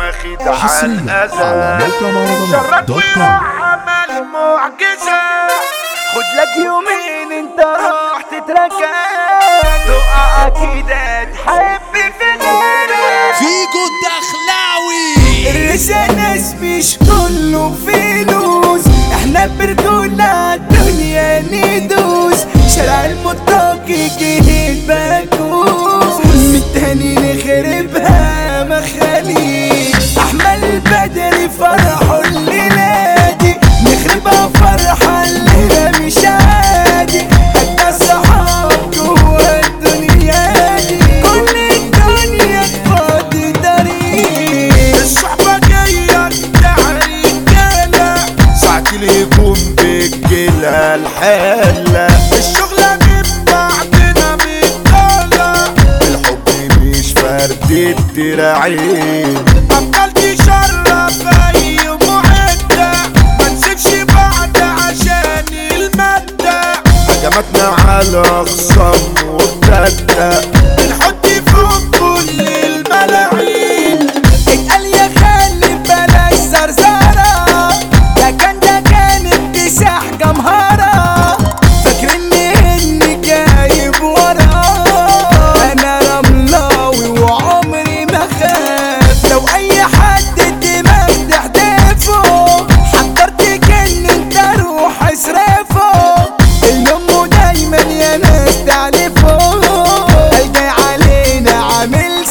واخد على حصريا على الأذى موقع مهرجانات شرك دوت كوم وعمل معجزة خد لك يومين انت راح تتركب تقع اكيد تحب في غيرك فيجو الدخلاوي الرزق ناس مش كله فلوس احنا برجولة الدنيا ندوس شارع المطاقي جهد باكوس من تاني نخربها مخاليق احمل البدري فرحوا الليلة دي نخربها فرحة الليلة مش عادي حتى الصحاب جوا الدنيا دي كل الدنيا تفضي طريق الصحبة جاية تعريك جالة ساعة الهجوم بالجلة الحالة الشغلة من بعدنا متطالة الحب مش فرد الدراعين أبطال تشرف أي معدة ما نسيبش بعض عشان المادة هجمتنا على خصم وابتدى بنحط فوق كل الملاعين اتقال يا خالي بلاش زرزرة ده كان ده كان اكتساح جمهرة فاكرني اني جايب ورا انا رملاوي وعمري ما خاف لو اي حد الدماغ تحدفه حضرت كن انت روح اصرفه اليوم دايما يا ناس تعرفه الجاي علينا عامل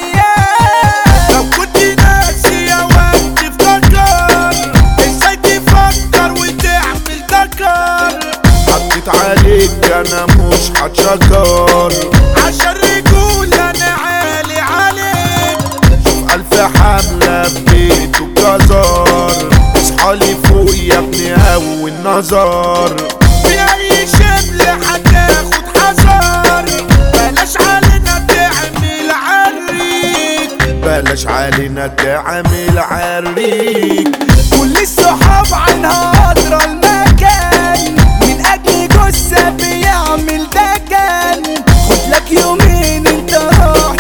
سيئة لو كنت ناسي يا وقت افتكر ازاي تفكر وتعمل ذكر حطيت عليك انا مش هتشكر عشان رجولة انا عالي عليك شوف الف حملة ببيت وجزار اصحالي فوق يا ابني اول نظر في اي شبل هتاخد حذر بلاش علينا تعمل عريك بلاش علينا تعمل عريك كل الصحاب عنها قدر المكان من اجل جثة بيعمل دكان خد لك يومين انت راح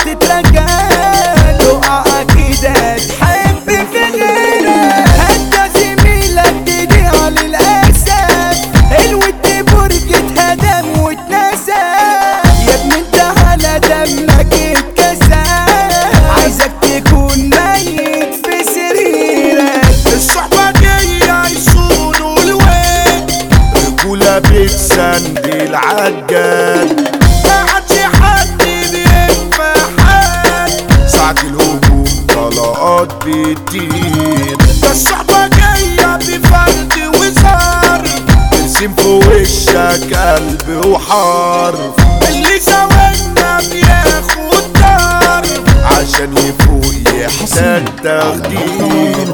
تتركن تقع اكيد هتحب في غيرك انت زميلك تضيع للاسف الود برج اتهدم واتنسى يا ابني انت على دمك اتكسر عايزك تكون ميت في سريرك الصحبة جاية يصونوا الواد رجولة بتسند العجال ما عادش حد بينفع حد ساعة الهجوم طلقات بتطير ده الصحبة جاية بفرد وزار ترسم في وشك قلب وحرف اللي سوانا بياخد دار عشان يفوق يحتاج تخدير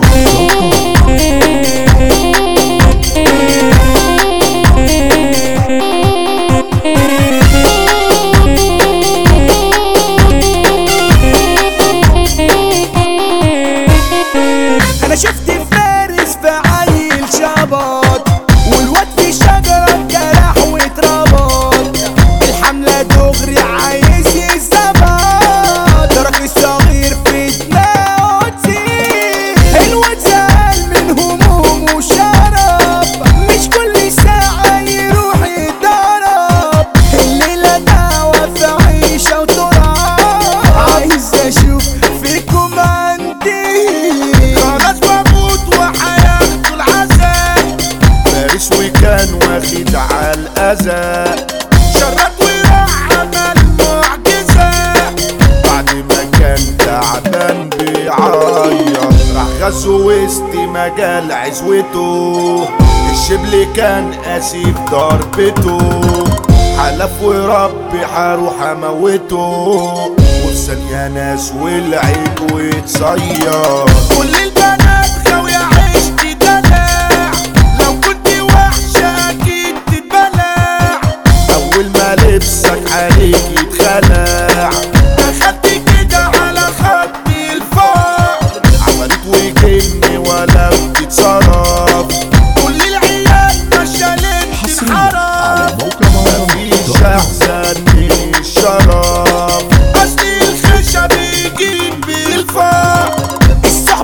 انا شفت فارس في عيل شبط والواد في شجرة جرح واتربط الحملة دغري عايز يثبت ترك الصغير في دماغه تسيب الواد زعل من هموم وشرب مش كل ساعة يروح يتضرب الليلة دعوة في عيشة وتراب عايز اشوف فيكم عندي خلاص بموت وهياخدوا العذاب فارس وكان واخد على الاذى شرط وراح عمل معجزة بعد ما كان تعبان بيعيط راح غزو وسط مجال عزوته الشبل كان قاسي في ضربته حلف وربي هروح اموته وفي ثانية ناس ولعت وتصير كل البنات خاوية عشت دلع لو كنت وحشة اكيد تتبلع اول ما لبسك عليك يتخلع اخدت كده على خط الفار عملت وجني ولا بتتصرف كل العيال ما شالت حصريا على الحرام موقع مهرجانات مفيش دوت كوم احسن من الشرف اصل الخشب يجيب بالفار الصحبة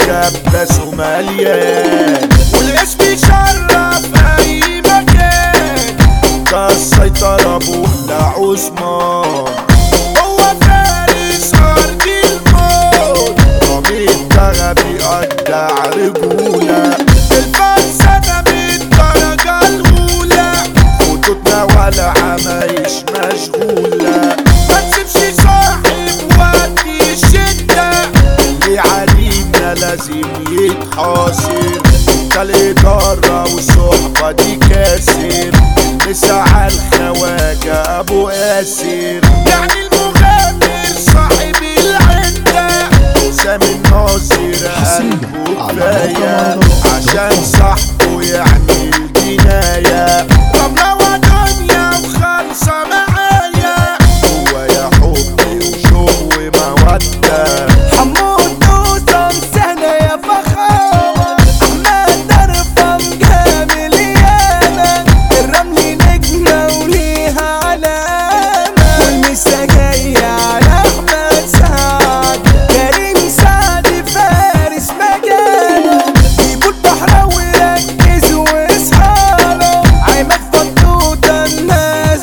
كباسه مليان والاسم يشرف اي مكان ده السيطرة بولا عثمان هو فارس ارض الموت رامي الدغبي اجدع رجولة الفلسفة بالدرجة الاولى خطوطنا ولا عمايش مشغولة ما تسيبش صاحب وقت الشدة اللي علينا لازم يتحاصر انت الإدارة والصحبة دي كاسر مسعى الخواجة أبو قاسر يعني المغامر صاحب العدة سام الناصر قلبه كفاية عشان صاحبه يعني الجناية رملة ودنيا وخالصة معايا هو يا حبي وشوق ومودة حمود دوسم سنة يا فخامة أحمد درفم جامل يانا الرمل نجمة وليها علامة والمسا جاية على أحمد سعد كريم سعد فارس مجاله جيبوا البحر وركز واصحاله عماد فطوطة الناس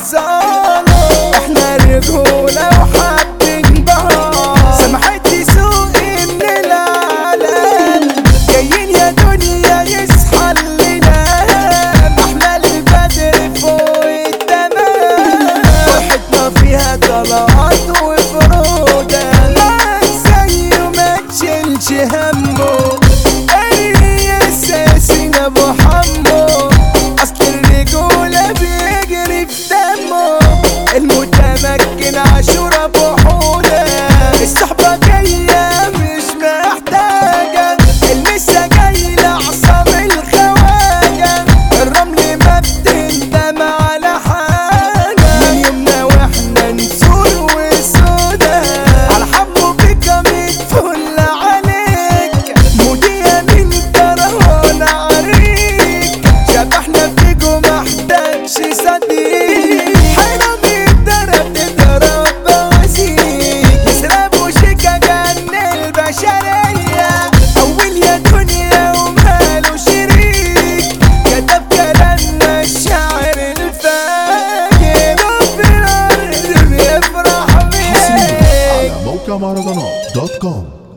بصاله احنا رجولة وحابين بعض سمحتي سوقي من العالم جايين يا دنيا يصحى لنا احلى البدر فوق التمام فرحتنا فيها طلعات وفرودة معاك زيه ما تشيلش همه الرياس ياسين ابو حمو اصل الرجولة بيجري في دمه المتمكن عاشور ابو حودة الصحبة جاية مش محتاجة المسا جاي لعصام الخواجة الرمل ما بتندم على حاجة من يومنا واحنا نسور وسودا على حمو بيكا متفل عليك مودية من كرهون عريك شبحنا فيكو محتاجش صديق حرام الدرب تضرب بوازيك يسرب وشيكا جن البشرية أول يا دنيا وماله شريك كتب كلامنا الشاعر الفاجر رب الأرض بيفرح حصريا بيك على موقع مهرجانات دوت كوم